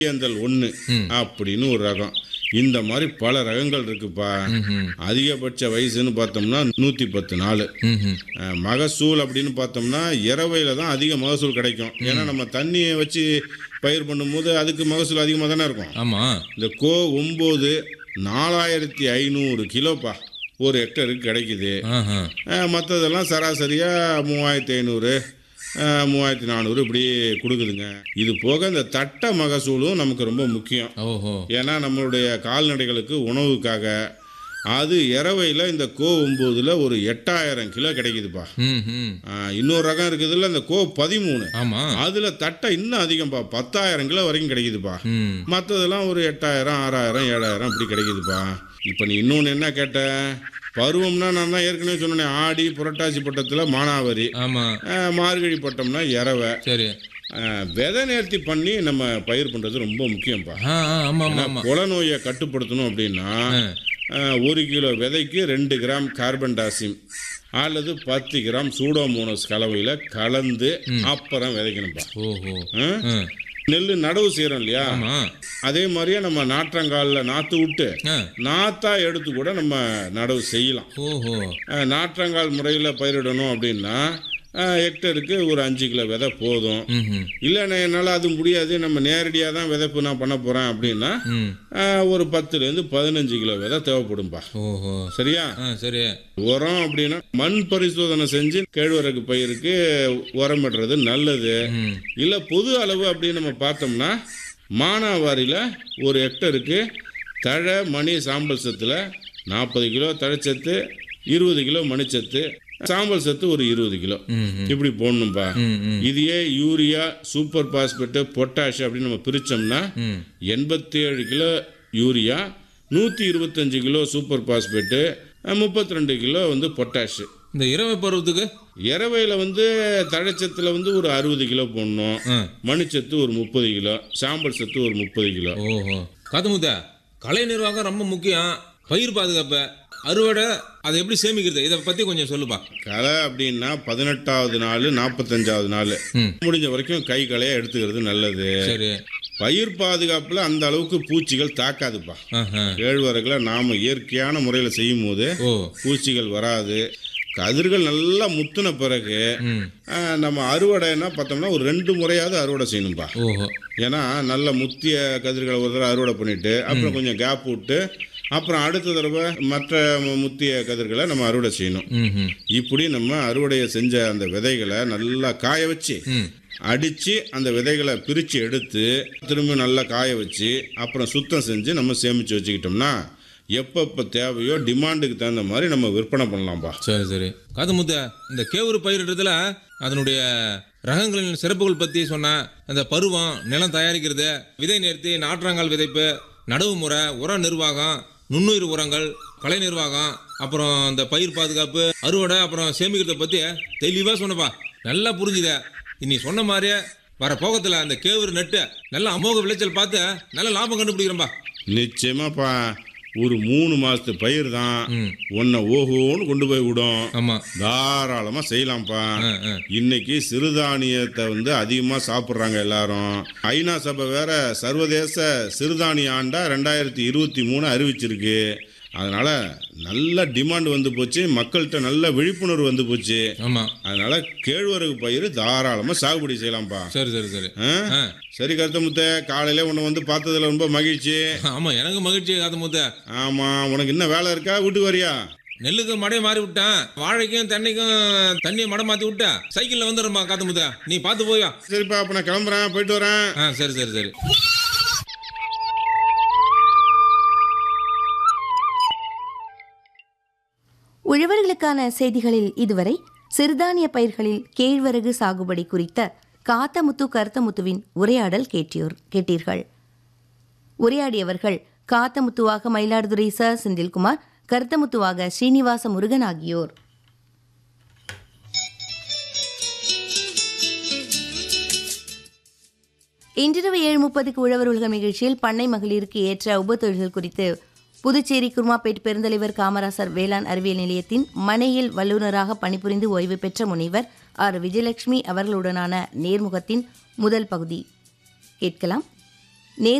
ஏந்தல் ஒன்று அப்படின்னு ஒரு ரகம் இந்த மாதிரி பல ரகங்கள் இருக்குப்பா ம்ஹும். அதிகபட்ச வயசுன்னு பார்த்தோம்னா நூற்றி பத்து நாள் ம்ஹும். அஹ், மகசூல் அப்படின்னு பார்த்தோம்னா இரவையில் தான் அதிக மகசூல் கிடைக்கும் ஏன்னா நம்ம தண்ணியை வச்சு பயிர் பண்ணும்போது அதுக்கு மகசூல் அதிகமாக தானே இருக்கும் ஆமா இந்த கோ ஒம்பது நாலாயிரத்தி ஐநூறு கிலோப்பா ஒரு ஹெக்டருக்கு கிடைக்குது ஆஹா. மற்றதெல்லாம் சராசரியாக மூவாயிரத்தி ஐநூறு மூவாயிரத்தி நானூறு இப்படி கொடுக்குதுங்க இது போக இந்த தட்டை மகசூலும் நமக்கு ரொம்ப முக்கியம் ஓஹோ ஏன்னா நம்மளுடைய கால்நடைகளுக்கு உணவுக்காக அது இரவையில் இந்த கோ ஒம்போதில் ஒரு எட்டாயிரம் கிலோ கிடைக்குதுப்பா ம்ஹும். ஆ, இன்னொரு ரகம் இருக்குதுல்ல இந்த கோ பதிமூணு ஆமா அதில் தட்டை இன்னும் அதிகம்ப்பா பத்தாயிரம் கிலோ வரைக்கும் கிடைக்குதுப்பா ம் மற்றதெல்லாம் ஒரு எட்டாயிரம் ஆறாயிரம் ஏழாயிரம் இப்படி கிடைக்குதுப்பா இப்போ நீ இன்னொன்று என்ன கேட்ட பருவம்னா நான் தான் ஏற்கனவே சொன்னேன் ஆடி புரட்டாசி பட்டத்தில் மானாவாரி ஆமா அஹ், மார்கழி பட்டம்னா இரவை சரி அஹ், விதை நேர்த்தி பண்ணி நம்ம பயிர் பண்ணுறது ரொம்ப முக்கியம்ப்பா ஆ ஆ, ஆமா ஆமா ஆமா குல நோயை கட்டுப்படுத்தணும் அப்படின்னா அஹ், ஒரு கிலோ விதைக்கு ரெண்டு கிராம் கார்பன் டாசிம் அல்லது பத்து கிராம் சூடோமோனஸ் கலவையில் கலந்து அப்புறம் விதைக்கணும்ப்பா ஓஹோ அஹ்? ஆ. நெல் நடவு செய்கிறோம் இல்லையா ஆமா அதே மாதிரியே நம்ம நாற்றங்காலில் நாற்று விட்டு ஆ. நாத்தா எடுத்து கூட நம்ம நடவு செய்யலாம் ஓஹோ அஹ், நாற்றங்கால் முறையில் பயிரிடணும் அப்படின்னா அஹ், ஹெக்டருக்கு ஒரு அஞ்சு கிலோ விதை போதும் ம்ஹும். இல்லைண்ணே என்னால் அது முடியாது நம்ம நேரடியாக தான் விதைப்பு நான் பண்ண போகிறேன் அப்படின்னா ம் அஹ், ஒரு பத்துலேருந்து பதினஞ்சு கிலோ விதை தேவைப்படும்பா ஓஹோ சரியா ஆ சரி உரம் அப்படின்னா மண் பரிசோதனை செஞ்சு கேழ்வரகு பயிருக்கு உரமிடுறது நல்லது ம் இல்லை பொது அளவு அப்படின்னு நம்ம பார்த்தோம்னா மானாவாரியில் ஒரு ஹெக்டருக்கு தழை மணி சாம்பல் சத்தில் நாற்பது கிலோ தழைச்சத்து இருபது கிலோ மணிச்சத்து சாம்பல் சத்து ஒரு இருபது கிலோ ம் ம். இப்படி போடணும்பா ம் ம் இதையே யூரியா சூப்பர் பாஸ்பேட்டு பொட்டாஷ் அப்படின்னு நம்ம பிரித்தோம்னா ம் எண்பத்தேழு கிலோ யூரியா நூற்றி இருபத்தஞ்சு கிலோ சூப்பர் பாஸ்பேட்டு முப்பத்தி ரெண்டு கிலோ வந்து பொட்டாஷ் இந்த இரவு பருவத்துக்கு இரவையில் வந்து தழைச்சத்தில் வந்து ஒரு அறுபது கிலோ போடணும் ஆ மணிச்சத்து ஒரு முப்பது கிலோ சாம்பல் சத்து ஒரு முப்பது கிலோ ஓஹோ காத்தமுத்தா கலை நிர்வாகம் ரொம்ப முக்கியம் பயிர் பாதுகாப்பு அறுவடை அதை எப்படி சேமிக்கிறது இதை பத்தி கொஞ்சம் சொல்லுப்பா களை அப்படின்னா பதினெட்டாவது நாள் நாற்பத்தஞ்சாவது நாள் ம் முடிஞ்ச வரைக்கும் கை களையாக எடுத்துக்கிறது நல்லது சரி பயிர் பாதுகாப்பில் அந்த அளவுக்கு பூச்சிகள் தாக்காதுப்பா ஆஹா கேழ்வரகுல நாம் இயற்கையான முறையில் செய்யும் போது ஓ பூச்சிகள் வராது கதிர்கள் நல்லா முத்தின பிறகு ம் ஆஹ், நம்ம அறுவடைன்னா பார்த்தோம்னா ஒரு ரெண்டு முறையாவது அறுவடை செய்யணும்பா ஓஹோ ஏன்னா நல்ல முத்திய கதிர்களை ஒரு தடவை அறுவடை பண்ணிட்டு அப்புறம் கொஞ்சம் கேப் விட்டு அப்புறம் அடுத்த தடவை மற்ற மு- முத்திய கதிர்களை நம்ம அறுவடை செய்யணும் ம் ம் இப்படி நம்ம அறுவடையை செஞ்ச அந்த விதைகளை நல்லா காய வச்சு ம் அடித்து அந்த விதைகளை பிரித்து எடுத்து திரும்ப நல்லா காய வச்சு அப்புறம் சுத்தம் செஞ்சு நம்ம சேமித்து வச்சுக்கிட்டோம்னா எப்பப்போ தேவையோ டிமாண்டுக்கு தகுந்த மாதிரி நம்ம விற்பனை பண்ணலாம்ப்பா சரி சரி காத்தமுத்த இந்த கேவுரு பயிரிடுறதுல அதனுடைய ரகங்களின் சிறப்புகள் பற்றி சொன்ன அந்த பருவம் நிலம் தயாரிக்கிறது விதை நேர்த்தி நாற்றாங்கால் விதைப்பு நடவு முறை உர நிர்வாகம் நுண்ணுயிர் உரங்கள் கலை நிர்வாகம் அப்புறம் இந்த பயிர் பாதுகாப்பு அறுவடை அப்புறம் சேமிக்கிறத பற்றி தெளிவாக சொன்னப்பா நல்லா புரிஞ்சுத நீ சொன்ன மாதிரியே வர போகத்தில் அந்த கேவுரு நட்டு நல்ல அமோக விளைச்சல் பார்த்து நல்ல லாபம் கண்டுபிடிக்கிறேன்பா நிச்சயமாப்பா ஒரு மூணு மாதத்து பயிர் தான் ம் உன்னை ஓஹோன்னு கொண்டு போய் விடும் ஆமாம் தாராளமாக செய்யலாம்ப்பா ஆ ஆ இன்னைக்கு சிறுதானியத்தை வந்து அதிகமாக சாப்பிட்றாங்க எல்லாரும் ஐநா சபை வேற சர்வதேச சிறுதானிய ஆண்டா ரெண்டாயிரத்தி இருபத்தி மூணு அறிவிச்சிருக்கு அதனால நல்ல டிமாண்ட் வந்து போச்சு மக்கள்கிட்ட நல்ல விழிப்புணர்வு வந்து போச்சு ஆமாம் அதனால கேழ்வரகு பயிர் தாராளமாக சாகுபடி செய்யலாம்ப்பா சரி சரி சரி ஆ? ஆ சரி கருத்தமுத்த காலையில உன்னை வந்து பார்த்ததுல ரொம்ப மகிழ்ச்சி ஆமாம் எனக்கு மகிழ்ச்சி காத்தமுத்த ஆமாம் உனக்கு இன்னும் வேலை இருக்கா வீட்டுக்கு வரியா நெல்லுக்கு மடையை மாறி விட்டேன் வாழைக்கும் தென்னைக்கும் தண்ணியை மடை மாற்றி விட்டேன் சைக்கிளில் வந்துடுறேம்மா காத்தமுத்த நீ பார்த்து போயா சரிப்பா அப்போ நான் கிளம்புறேன் போயிட்டு வரேன் ஆ சரி சரி சரி உழவர்களுக்கான செய்திகளில் இதுவரை சிறுதானிய பயிர்களில் கேழ்வரகு சாகுபடி குறித்த காத்தமுத்து கருத்தமுத்துவின் உரையாடல் கேட்டியோர் கேட்டீர்கள் உரையாடியவர்கள் காத்தமுத்துவாக மயிலாடுதுறை ச செந்தில்குமார் கருத்தமுத்துவாக ஸ்ரீனிவாச முருகன் ஆகியோர் இன்றிரவு ஏழு முப்பதுக்கு உழவர் உலகம் நிகழ்ச்சியில் பண்ணை மகளிருக்கு ஏற்ற உபத்தொழில்கள் குறித்து புதுச்சேரி குருமாப்பேட் பெருந்தலைவர் காமராசர் வேளாண் அறிவியல் நிலையத்தின் மனையில் வல்லுநராக பணிபுரிந்து ஓய்வு பெற்ற முனைவர் ஆர் விஜயலட்சுமி அவர்களுடனான நேர்முகத்தின் முதல் பகுதி கேட்கலாம்